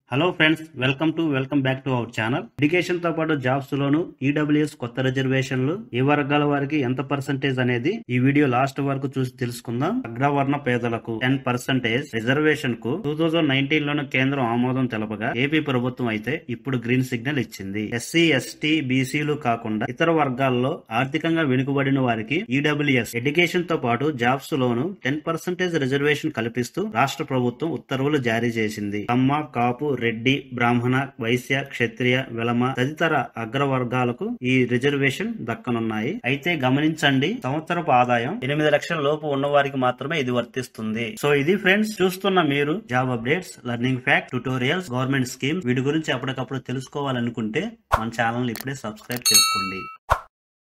hello friends welcome to welcome back to our channel education తో పాటు jobs లోను EWS కొత్త రిజర్వేషన్లు ఏ వర్గాల వారికి ఎంత పర్సంటేజ్ అనేది ఈ వీడియో లాస్ట్ వరకు చూసి తెలుసుకుందాం అగ్రవర్ణ పేదలకు టెన్ పర్సెంటేజ్ రిజర్వేషన్ కు టూ థౌజండ్ నైన్టీన్ లోను కేంద్రం ఆమోదం తెలపగా ఏపీ ప్రభుత్వం అయితే ఇప్పుడు గ్రీన్ సిగ్నల్ ఇచ్చింది ఎస్సీ ఎస్టీ బీసీలు కాకుండా ఇతర వర్గాల్లో ఆర్థికంగా వెనుకబడిన వారికి ఈడబ్ల్యూఎస్ ఎడ్యుకేషన్ తో పాటు జాబ్స్ లోను టెన్ పర్సెంటేజ్ రిజర్వేషన్ కల్పిస్తూ రాష్ట్ర ప్రభుత్వం ఉత్తర్వులు జారీ చేసింది కమ్మ కాపు రెడ్డి బ్రాహ్మణ వైశ్య క్షత్రియ వెలమ తదితర అగ్రవర్గాలకు ఈ రిజర్వేషన్ దక్కనున్నాయి అయితే గమనించండి సంవత్సరపు ఆదాయం ఎనిమిది లక్షల లోపు ఉన్న వారికి మాత్రమే ఇది వర్తిస్తుంది సో ఇది ఫ్రెండ్స్ చూస్తున్న మీరు job updates learning fact tutorials government scheme వీటి గురించి ఎప్పటికప్పుడు తెలుసుకోవాలనుకుంటే మన ఛానల్ ఇప్పుడే సబ్స్క్రైబ్ చేసుకోండి